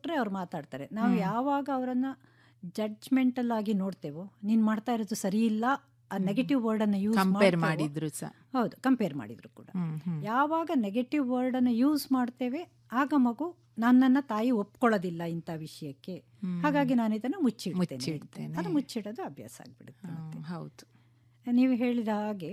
ಕೊಟ್ರೆ ಅವ್ರು ಮಾತಾಡ್ತಾರೆ ನಾವು ಯಾವಾಗ ಅವರನ್ನ ಜಡ್ಜ್ಮೆಂಟಲ್ ಆಗಿ ನೋಡ್ತೇವೋ ನೀನ್ ಮಾಡ್ತಾ ಇರೋದು ಸರಿ ಇಲ್ಲ ಆ ನೆಗೆಟಿವ್ ವರ್ಡ್ ಅನ್ನ ಯೂಸ್ ಕಂಪೇರ್ ಮಾಡಿದ್ರು ಸಹ ಹೌದು ಕಂಪೇರ್ ಮಾಡಿದ್ರು ಕೂಡ ಹ್ಮ್, ಹ್ಮ್. ಯಾವಾಗ ನೆಗೆಟಿವ್ ವರ್ಡ್ ಅನ್ನು ಯೂಸ್ ಮಾಡ್ತೇವೆ ಆಗ ಮಗು ನನ್ನನ್ನ ತಾಯಿ ಒಪ್ಕೊಳ್ಳೋದಿಲ್ಲ ಇಂಥ ವಿಷಯಕ್ಕೆ ಹ್ಮ್. ಹಾಗಾಗಿ ನಾನು ಇದನ್ನ ಮುಚ್ಚಿಡ್ತೇನೆ ಮುಚ್ಚಿಡ್ತೇನೆ. ಅದು ಮುಚ್ಚಿಡೋದು ಅಭ್ಯಾಸ ಆಗ್ಬಿಡುತ್ತೆ ಹ್ಮ್, ಮತ್ತೆ. ಹೌದು ನೀವು ಹೇಳಿದ ಹಾಗೆ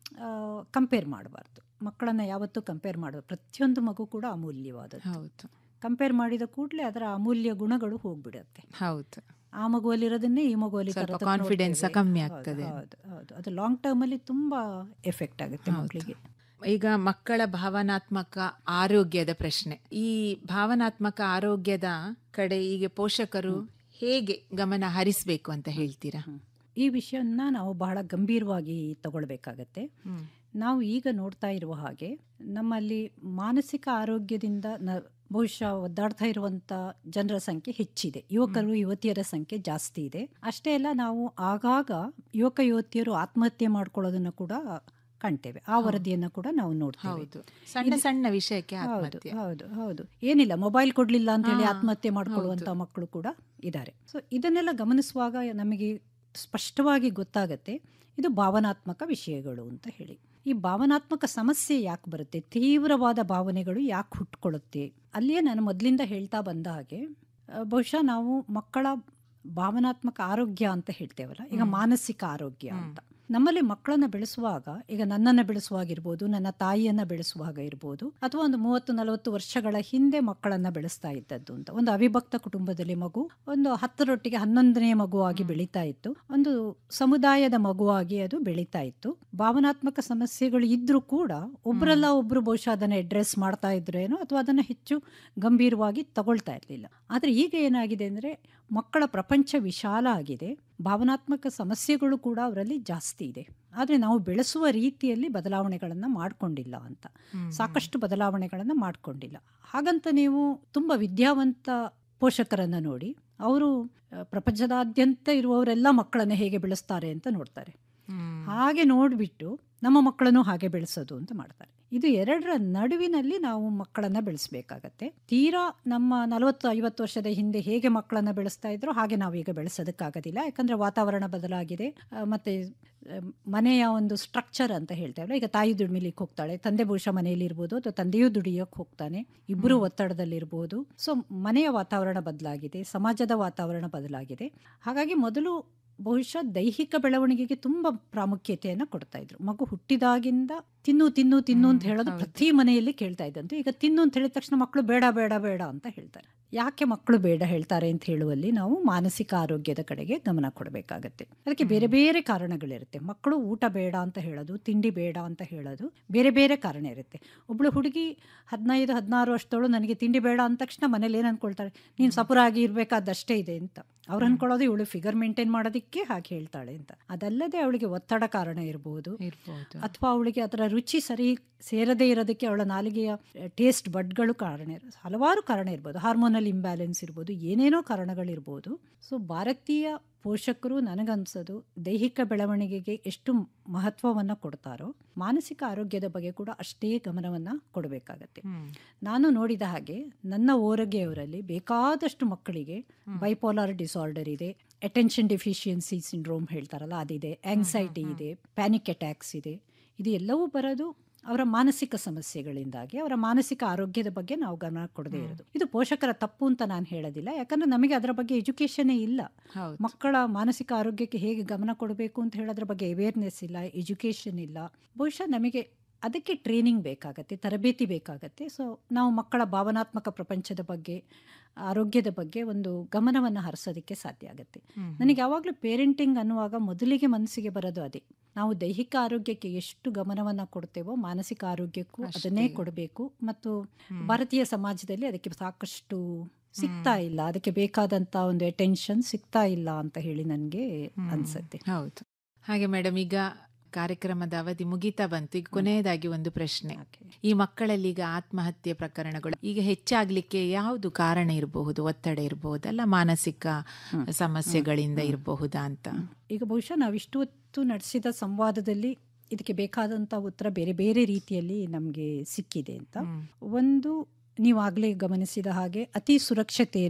ಕಂಪೇರ್ ಮಾಡಬಾರ್ದು ಮಕ್ಕಳನ್ನ ಯಾವತ್ತೂ ಕಂಪೇರ್ ಮಾಡೋದು ಪ್ರತಿಯೊಂದು ಮಗು ಕೂಡ ಅಮೂಲ್ಯವಾದದ್ದು ಹೌದು ಕಂಪೇರ್ ಮಾಡಿದ ಕೂಡಲೇ ಅದರ ಅಮೂಲ್ಯ ಗುಣಗಳು ಹೋಗ್ಬಿಡುತ್ತೆ ಹೌದು ಆ ಮಗುವಲ್ಲಿರೋದನ್ನೇ ಈ ಮಗುವಲ್ಲಿ ಸ್ವಲ್ಪ ತರೋದಕ್ಕೆ confidence ನೋಡ್ತೇವೆ. ಕಮ್ಮಿ ಹೌದು, ಆಗ್ತದೆ. ಹೌದು ಹೌದು ಅದು ಲಾಂಗ್ ಟರ್ಮ್ ಅಲ್ಲಿ ತುಂಬಾ ಎಫೆಕ್ಟ್ ಆಗುತ್ತೆ ಹೌದು. ಮಕ್ಕಳಿಗೆ ಈಗ ಮಕ್ಕಳ ಭಾವನಾತ್ಮಕ ಆರೋಗ್ಯದ ಪ್ರಶ್ನೆ ಈ ಭಾವನಾತ್ಮಕ ಆರೋಗ್ಯದ ಕಡೆ ಈಗ ಪೋಷಕರು ಹೇಗೆ ಗಮನ ಹರಿಸಬೇಕು ಅಂತ ಹೇಳ್ತೀರಾ ಈ ವಿಷಯನ್ನ ನಾವು ಬಹಳ ಗಂಭೀರವಾಗಿ ತಗೊಳ್ಬೇಕಾಗತ್ತೆ ಹ್ಮ್. ನಾವು ಈಗ ನೋಡ್ತಾ ಇರುವ ಹಾಗೆ ನಮ್ಮಲ್ಲಿ ಮಾನಸಿಕ ಆರೋಗ್ಯದಿಂದ ನ ಬಹುಶಃ ಒದ್ದಾಡ್ತಾ ಇರುವಂತ ಜನರ ಸಂಖ್ಯೆ ಹೆಚ್ಚಿದೆ ಯುವಕರು ಯುವತಿಯರ ಸಂಖ್ಯೆ ಜಾಸ್ತಿ ಇದೆ ಅಷ್ಟೇ ಅಲ್ಲ ನಾವು ಆಗಾಗ ಯುವಕ ಯುವತಿಯರು ಆತ್ಮಹತ್ಯೆ ಮಾಡ್ಕೊಳ್ಳೋದನ್ನ ಕೂಡ ಕಾಣ್ತೇವೆ ಆ ವರದಿಯನ್ನ ಕೂಡ ನಾವು ನೋಡ್ತೇವೆ ಹೌದು ಸಣ್ಣ ಸಣ್ಣ ವಿಷಯಕ್ಕೆ ಹೌದು ಆತ್ಮಹತ್ಯೆ ಹೌದು ಹೌದು ಏನಿಲ್ಲ ಮೊಬೈಲ್ ಕೊಡ್ಲಿಲ್ಲ ಅಂತ ಹೇಳಿ ಹಾ, ಆತ್ಮಹತ್ಯೆ ಮಾಡ್ಕೊಳ್ಳುವಂತ ಮಕ್ಕಳು ಕೂಡ ಇದ್ದಾರೆ ಸೊ ಇದನ್ನೆಲ್ಲ ಗಮನಿಸುವಾಗ ನಮಗೆ ಸ್ಪಷ್ಟವಾಗಿ ಗೊತ್ತಾಗತ್ತೆ ಇದು ಭಾವನಾತ್ಮಕ ವಿಷಯಗಳು ಅಂತ ಹೇಳಿ ಈ ಭಾವನಾತ್ಮಕ ಸಮಸ್ಯೆ ಯಾಕೆ ಬರುತ್ತೆ ತೀವ್ರವಾದ ಭಾವನೆಗಳು ಯಾಕೆ ಹುಟ್ಕೊಳ್ಳುತ್ತೆ ಅಲ್ಲಿಯೇ ನಾನು ಮೊದಲಿಂದ ಹೇಳ್ತಾ ಬಂದ ಹಾಗೆ ಆ, ಬಹುಶಃ ನಾವು ಮಕ್ಕಳ ಭಾವನಾತ್ಮಕ ಆರೋಗ್ಯ ಅಂತ ಹೇಳ್ತೇವಲ್ಲ ಈಗ ಮಾನಸಿಕ ಆರೋಗ್ಯ ಅಂತ ನಮ್ಮಲ್ಲಿ ಮಕ್ಕಳನ್ನ ಬೆಳೆಸುವಾಗ ಈಗ ನನ್ನನ್ನು ಬೆಳೆಸುವಾಗಿರ್ಬೋದು ನನ್ನ ತಾಯಿಯನ್ನ ಬೆಳೆಸುವಾಗ ಇರ್ಬೋದು ಅಥವಾ ಒಂದು ಮೂವತ್ತು ನಲವತ್ತು ವರ್ಷಗಳ ಹಿಂದೆ ಮಕ್ಕಳನ್ನ ಬೆಳೆಸ್ತಾ ಇದ್ದದ್ದು ಅಂತ ಒಂದು ಅವಿಭಕ್ತ ಕುಟುಂಬದಲ್ಲಿ ಮಗು ಒಂದು ಹತ್ತರೊಟ್ಟಿಗೆ ಹನ್ನೊಂದನೇ ಮಗುವಾಗಿ ಬೆಳೀತಾ ಇತ್ತು ಒಂದು ಸಮುದಾಯದ ಮಗುವಾಗಿ ಅದು ಬೆಳೀತಾ ಇತ್ತು ಭಾವನಾತ್ಮಕ ಸಮಸ್ಯೆಗಳು ಇದ್ರೂ ಕೂಡ ಒಬ್ರಲ್ಲ ಒಬ್ರು ಬಹುಶಃ ಅದನ್ನ ಅಡ್ರೆಸ್ ಮಾಡ್ತಾ ಇದ್ರೇನೋ ಅಥವಾ ಅದನ್ನ ಹೆಚ್ಚು ಗಂಭೀರವಾಗಿ ತಗೊಳ್ತಾ ಇರಲಿಲ್ಲ ಆದ್ರೆ ಈಗ ಏನಾಗಿದೆ ಅಂದ್ರೆ ಮಕ್ಕಳ ಪ್ರಪಂಚ ವಿಶಾಲ ಆಗಿದೆ ಭಾವನಾತ್ಮಕ ಸಮಸ್ಯೆಗಳು ಕೂಡ ಅವರಲ್ಲಿ ಜಾಸ್ತಿ ಇದೆ ಆದರೆ ನಾವು ಬೆಳೆಸುವ ರೀತಿಯಲ್ಲಿ ಬದಲಾವಣೆಗಳನ್ನು ಮಾಡಿಕೊಂಡಿಲ್ಲ ಅಂತ ಸಾಕಷ್ಟು ಬದಲಾವಣೆಗಳನ್ನು ಮಾಡಿಕೊಂಡಿಲ್ಲ ಹಾಗಂತ ನೀವು ತುಂಬ ವಿದ್ಯಾವಂತ ಪೋಷಕರನ್ನ ನೋಡಿ ಅವರು ಆ, ಪ್ರಪಂಚದಾದ್ಯಂತ ಇರುವವರೆಲ್ಲ ಮಕ್ಕಳನ್ನು ಹೇಗೆ ಬೆಳೆಸ್ತಾರೆ ಅಂತ ನೋಡ್ತಾರೆ ಹ್ಮ್. ಹಾಗೆ ನೋಡಿಬಿಟ್ಟು ನಮ್ಮ ಮಕ್ಕಳನ್ನು ಹಾಗೆ ಬೆಳೆಸೋದು ಅಂತ ಮಾಡ್ತಾರೆ ಇದು ಎರಡರ ನಡುವಿನಲ್ಲಿ ನಾವು ಮಕ್ಕಳನ್ನ ಬೆಳೆಸಬೇಕಾಗತ್ತೆ ತೀರಾ ನಮ್ಮ ನಲವತ್ತು ಐವತ್ತು ವರ್ಷದ ಹಿಂದೆ ಹೇಗೆ ಮಕ್ಕಳನ್ನ ಬೆಳೆಸ್ತಾ ಇದ್ರೋ ಹಾಗೆ ನಾವೀಗ ಬೆಳೆಸೋದಕ್ಕಾಗೋದಿಲ್ಲ ಯಾಕಂದ್ರೆ ವಾತಾವರಣ ಬದಲಾಗಿದೆ ಆ, ಮತ್ತೆ ಆ, ಮನೆಯ ಒಂದು ಸ್ಟ್ರಕ್ಚರ್ ಅಂತ ಹೇಳ್ತೇವಲ್ಲ ಈಗ ತಾಯಿ ದುಡಿಮೆಲಿಕ್ಕೆ ಹೋಗ್ತಾಳೆ ತಂದೆ ಬಹುಶಃ ಮನೆಯಲ್ಲಿ ಇರ್ಬೋದು ಅಥವಾ ತಂದೆಯೂ ದುಡಿಯೋಕೆ ಹೋಗ್ತಾನೆ ಇಬ್ಬರು ಒತ್ತಡದಲ್ಲಿರ್ಬೋದು ಸೊ ಮನೆಯ ವಾತಾವರಣ ಬದಲಾಗಿದೆ ಸಮಾಜದ ವಾತಾವರಣ ಬದಲಾಗಿದೆ ಹಾಗಾಗಿ ಮೊದಲು ಬಹುಶಃ ದೈಹಿಕ ಬೆಳವಣಿಗೆಗೆ ತುಂಬಾ ಪ್ರಾಮುಖ್ಯತೆಯನ್ನ ಕೊಡ್ತಾ ಇದ್ರು ಮಗು ಹುಟ್ಟಿದಾಗಿಂದ ತಿನ್ನು ತಿನ್ನು ತಿನ್ನು ಅಂತ ಹೇಳೋದು ಪ್ರತಿ ಮನೆಯಲ್ಲಿ ಕೇಳ್ತಾ ಇದ್ದಂತೆ ಈಗ ತಿನ್ನು ಅಂತ ಹೇಳಿದ ತಕ್ಷಣ ಮಕ್ಕಳು ಬೇಡ ಬೇಡ ಬೇಡ ಅಂತ ಹೇಳ್ತಾರೆ ಯಾಕೆ ಮಕ್ಕಳು ಬೇಡ ಹೇಳ್ತಾರೆ ಅಂತ ಹೇಳುವಲ್ಲಿ ನಾವು ಮಾನಸಿಕ ಆರೋಗ್ಯದ ಕಡೆಗೆ ಗಮನ ಕೊಡಬೇಕಾಗತ್ತೆ ಅದಕ್ಕೆ ಬೇರೆ ಬೇರೆ ಕಾರಣಗಳಿರುತ್ತೆ ಮಕ್ಕಳು ಊಟ ಬೇಡ ಅಂತ ಹೇಳೋದು ತಿಂಡಿ ಬೇಡ ಅಂತ ಹೇಳೋದು ಬೇರೆ ಬೇರೆ ಕಾರಣ ಇರುತ್ತೆ ಒಬ್ಳು ಹುಡುಗಿ ಹದಿನೈದು ಹದಿನಾರು ವರ್ಷದವಳು ನನಗೆ ತಿಂಡಿ ಬೇಡ ಅಂದ ತಕ್ಷಣ ಮನೇಲಿ ಏನು ಅನ್ಕೊಳ್ತಾಳೆ ನೀನು ಸಪುರಾಗಿ ಇರಬೇಕಾದಷ್ಟೇ ಇದೆ ಅಂತ ಅವ್ರು ಅನ್ಕೊಳ್ಳೋದು ಇವಳು ಫಿಗರ್ ಮೇಂಟೈನ್ ಮಾಡೋದಕ್ಕೆ ಹಾಗೆ ಹೇಳ್ತಾಳೆ ಅಂತ ಅದಲ್ಲದೆ ಅವಳಿಗೆ ಒತ್ತಡ ಕಾರಣ ಇರಬಹುದು ಇರ್ಬೋದು ಅಥವಾ ಅವಳಿಗೆ ಅದರ ರುಚಿ ಸರಿ ಸೇರದೇ ಇರೋದಕ್ಕೆ ಅವಳ ನಾಲಿಗೆಯ ಟೇಸ್ಟ್ ಬಡ್ಗಳು ಕಾರಣ ಇರ- ಹಲವಾರು ಕಾರಣ ಇರ್ಬೋದು ಹಾರ್ಮೋನಲ್ ಇಂಬ್ಯಾಲೆನ್ಸ್ ಇರ್ಬೋದು ಏನೇನೋ ಕಾರಣಗಳಿರ್ಬೋದು ಸೊ ಭಾರತೀಯ ಪೋಷಕರು ನನಗನ್ಸೋದು ದೈಹಿಕ ಬೆಳವಣಿಗೆಗೆ ಎಷ್ಟು ಮಹತ್ವವನ್ನು ಕೊಡ್ತಾರೋ ಮಾನಸಿಕ ಆರೋಗ್ಯದ ಬಗ್ಗೆ ಕೂಡ ಅಷ್ಟೇ ಗಮನವನ್ನು ಕೊಡಬೇಕಾಗತ್ತೆ ಹ್ಮ್. ನಾನು ನೋಡಿದ ಹಾಗೆ ನನ್ನ ಓರಗೆಯವರಲ್ಲಿ ಬೇಕಾದಷ್ಟು ಮಕ್ಕಳಿಗೆ ಬೈಪೋಲಾರ್ ಡಿಸಾರ್ಡರ್ ಇದೆ ಅಟೆನ್ಷನ್ ಡೆಫಿಷಿಯನ್ಸಿ ಸಿಂಡ್ರೋಮ್ ಹೇಳ್ತಾರಲ್ಲ ಅದಿದೆ ಆಂಗ್ಸೈಟಿ ಇದೆ ಪ್ಯಾನಿಕ್ ಅಟ್ಯಾಕ್ಸ್ ಇದೆ ಇದು ಎಲ್ಲವೂ ಬರೋದು ಅವರ ಮಾನಸಿಕ ಸಮಸ್ಯೆಗಳಿಂದಾಗಿ ಅವರ ಮಾನಸಿಕ ಆರೋಗ್ಯದ ಬಗ್ಗೆ ನಾವು ಗಮನ ಕೊಡದೇ ಇರೋದು ಇದು ಪೋಷಕರ ತಪ್ಪು ಅಂತ ನಾನು ಹೇಳೋದಿಲ್ಲ ಯಾಕಂದ್ರೆ ನಮಗೆ ಅದರ ಬಗ್ಗೆ ಎಜುಕೇಶನೇ ಇಲ್ಲ ಹೌದು ಮಕ್ಕಳ ಮಾನಸಿಕ ಆರೋಗ್ಯಕ್ಕೆ ಹೇಗೆ ಗಮನ ಕೊಡಬೇಕು ಅಂತ ಹೇಳೋದ್ರ ಬಗ್ಗೆ ಅವೇರ್ನೆಸ್ ಇಲ್ಲ ಎಜುಕೇಷನ್ ಇಲ್ಲ ಬಹುಶಃ ನಮಗೆ ಅದಕ್ಕೆ ಟ್ರೈನಿಂಗ್ ಬೇಕಾಗತ್ತೆ ತರಬೇತಿ ಬೇಕಾಗತ್ತೆ ಸೊ ನಾವು ಮಕ್ಕಳ ಭಾವನಾತ್ಮಕ ಪ್ರಪಂಚದ ಬಗ್ಗೆ ಆರೋಗ್ಯದ ಬಗ್ಗೆ ಒಂದು ಗಮನವನ್ನು ಹರಿಸೋದಕ್ಕೆ ಸಾಧ್ಯ ಆಗುತ್ತೆ ಹ್ಮ್. ನನಗೆ ಯಾವಾಗಲೂ ಪೇರೆಂಟಿಂಗ್ ಅನ್ನುವಾಗ ಮೊದಲಿಗೆ ಮನಸ್ಸಿಗೆ ಬರೋದು ಅದೇ ನಾವು ದೈಹಿಕ ಆರೋಗ್ಯಕ್ಕೆ ಎಷ್ಟು ಗಮನವನ್ನು ಕೊಡ್ತೇವೋ ಮಾನಸಿಕ ಆರೋಗ್ಯಕ್ಕೂ ಅದನ್ನೇ ಕೊಡಬೇಕು ಮತ್ತು ಭಾರತೀಯ ಸಮಾಜದಲ್ಲಿ ಅದಕ್ಕೆ ಸಾಕಷ್ಟು ಸಿಗ್ತಾ ಇಲ್ಲ ಅದಕ್ಕೆ ಬೇಕಾದಂತ ಒಂದು ಅಟೆನ್ಷನ್ ಸಿಗ್ತಾ ಇಲ್ಲ ಅಂತ ಹೇಳಿ ನನಗೆ ಅನ್ಸುತ್ತೆ ಹೌದು ಹಾಗೆ ಮೇಡಮ್ ಈಗ ಕಾರ್ಯಕ್ರಮದ ಅವಧಿ ಮುಗಿತಾ ಬಂತು ಈಗ ಕೊನೆಯದಾಗಿ ಒಂದು ಪ್ರಶ್ನೆ Okay. ಈ ಮಕ್ಕಳಲ್ಲಿ ಈಗ ಆತ್ಮಹತ್ಯೆ ಪ್ರಕರಣಗಳು ಈಗ ಹೆಚ್ಚಾಗ್ಲಿಕ್ಕೆ ಯಾವುದು ಕಾರಣ ಇರಬಹುದು ಒತ್ತಡ ಇರಬಹುದಲ್ಲ ಮಾನಸಿಕ ಸಮಸ್ಯೆಗಳಿಂದ ಇರಬಹುದಾ ಅಂತ ಈಗ ಬಹುಶಃ ನಾವು ಇಷ್ಟು ಹೊತ್ತು ನಡೆಸಿದ ಸಂವಾದದಲ್ಲಿ ಇದಕ್ಕೆ ಬೇಕಾದಂತ ಉತ್ತರ ಬೇರೆ ಬೇರೆ ರೀತಿಯಲ್ಲಿ ನಮಗೆ ಸಿಕ್ಕಿದೆ ಅಂತ ಒಂದು ನೀವಾಗಲೇ ಗಮನಿಸಿದ ಹಾಗೆ ಅತಿ ಸುರಕ್ಷತೆ